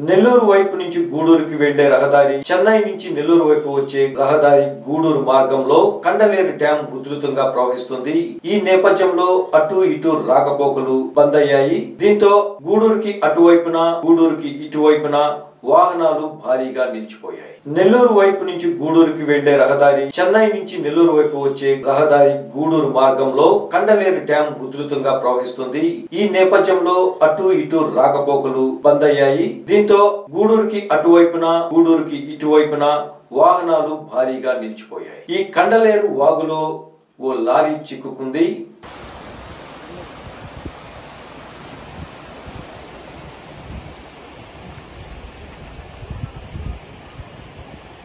నెల్లూరు వైపు నుంచి గూడూరుకి వెళ్లే రహదారి చెన్నై నుంచి నెల్లూరు వైపు వచ్చే రహదారి గూడూరు మార్గంలో కండలేరు డ్యాం ఉధృతంగా ప్రవహిస్తుంది ఈ నేపథ్యంలో అటు ఇటు రాకపోకలు బంద్ అయ్యాయి దీంతో గూడూరుకి అటువైపున గూడూరుకి ఇటువైపున వాహనాలు భారీగా నిలిచిపోయాయి నెల్లూరు వైపు నుంచి గూడూరుకి వెళ్లే రహదారి చెన్నై నుంచి నెల్లూరు వైపు వచ్చే రహదారి గూడూరు మార్గంలో కండలేరు డ్యాం ఉధృతంగా ప్రవహిస్తుంది ఈ నేపథ్యంలో అటు ఇటు రాకపోకలు బంద్ అయ్యాయి దీంతో గూడూరుకి అటువైపున గూడూరుకి ఇటువైపున వాహనాలు భారీగా నిలిచిపోయాయి ఈ కండలేరు వాగులో ఓ లారీ చిక్కుకుంది